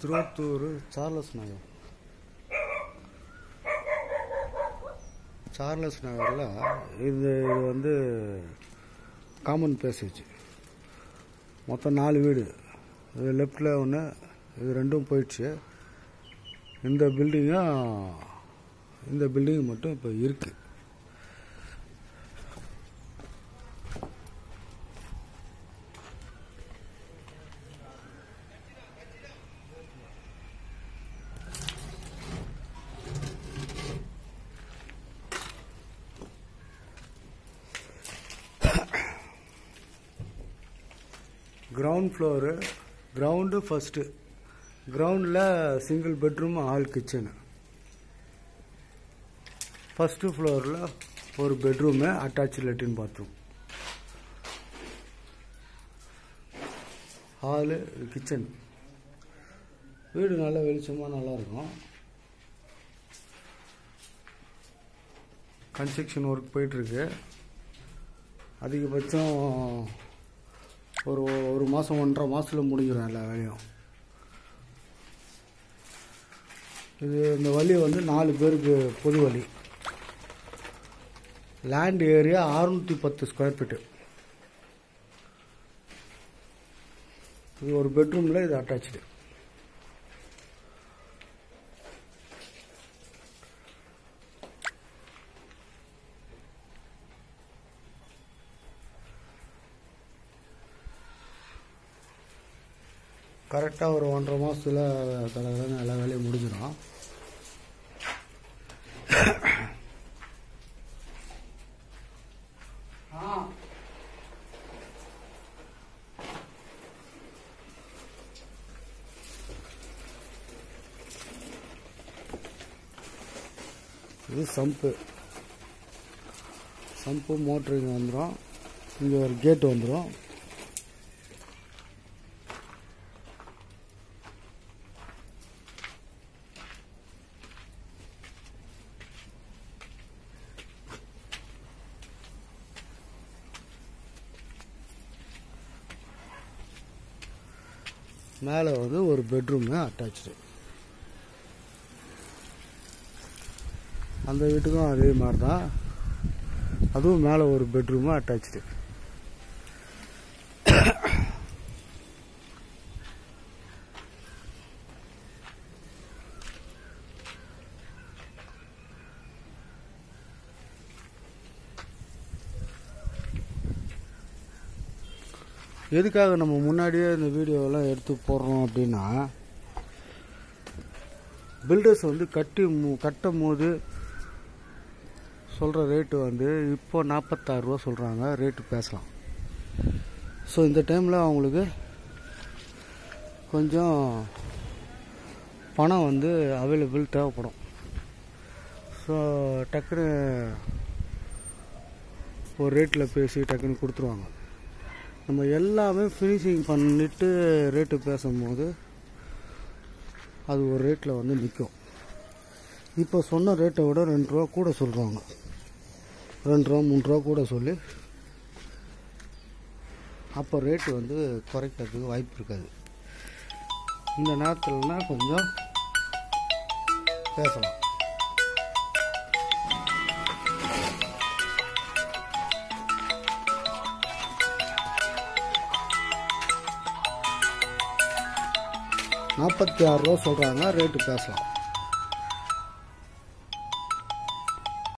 Thiruvathur Charles நகர் Charles நகரில் இது இது வந்து காமன் பேசேஜ் மொத்தம் நாலு வீடு இது லெஃப்டில் ஒன்று இது ரெண்டும் போயிடுச்சு இந்த பில்டிங்கும் இந்த பில்டிங் மட்டும் இப்போ இருக்குது கிரவுண்ட் ஃப்ளோரு கிரவுண்டு ஃபஸ்ட்டு கிரவுண்டில் single bedroom hall kitchen first ஃப்ளோரில் ஒரு பெட்ரூமு அட்டாச் லெட்டின் பாத்ரூம் ஹாலு கிச்சன் வீடு நல்லா வெளிச்சமாக நல்லா இருக்கும் கன்ஸ்ட்ரக்ஷன் ஒர்க் போயிட்டுருக்கு அதிகபட்சம் ஒரு ஒரு மாதம் ஒன்றரை மாதத்தில் முடிஞ்சிடும் எல்லா வேலையும் இது இந்த வழி வந்து நாலு பேருக்கு பொது வழி லேண்ட் ஏரியா அறுநூற்றி பத்து ஸ்கொயர் ஃபீட்டு இது ஒரு பெட்ரூமில் இது அட்டாச்சு கரெக்டாக ஒரு ஒன்றரை மாதத்தில் கடற்கரை எல்லா வேலையும் முடிஞ்சிடும் இது சம்பு சம்பு மோட்ரு இங்கே வந்துடும் இங்கே ஒரு கேட் வந்துடும் மேலே வந்து ஒரு பெட்ரூமு அட்டாச்சு அந்த வீட்டுக்கும் அதே மாதிரி தான் அதுவும் மேலே ஒரு பெட்ரூமு அட்டாச்சு எதுக்காக நம்ம முன்னாடியே இந்த வீடியோவெல்லாம் எடுத்து போடுறோம் அப்படின்னா பில்டர்ஸ் வந்து கட்டி மு கட்டும் போது சொல்கிற ரேட்டு வந்து இப்போ நாற்பத்தாறுரூவா சொல்கிறாங்க ரேட்டு பேசலாம் ஸோ இந்த டைமில் அவங்களுக்கு கொஞ்சம் பணம் வந்து அவைலபிள் தேவைப்படும் ஸோ டக்குன்னு ஒரு ரேட்டில் பேசி டக்குன்னு கொடுத்துருவாங்க நம்ம எல்லாமே ஃபினிஷிங் பண்ணிவிட்டு ரேட்டு பேசும்போது அது ஒரு ரேட்டில் வந்து நிற்கும் இப்போ சொன்ன ரேட்டை விட ரெண்டு ரூபா கூட சொல்கிறாங்க ரெண்டு ரூபா மூணு ரூபா கூட சொல்லி அப்போ ரேட்டு வந்து குறைக்கிறதுக்கு வாய்ப்பு இருக்காது இந்த நேரத்துலனா கொஞ்சம் பேசலாம் நாற்பத்தி ஆறு ரூபா சொல்கிறாங்க ரேட்டு பேசலாம்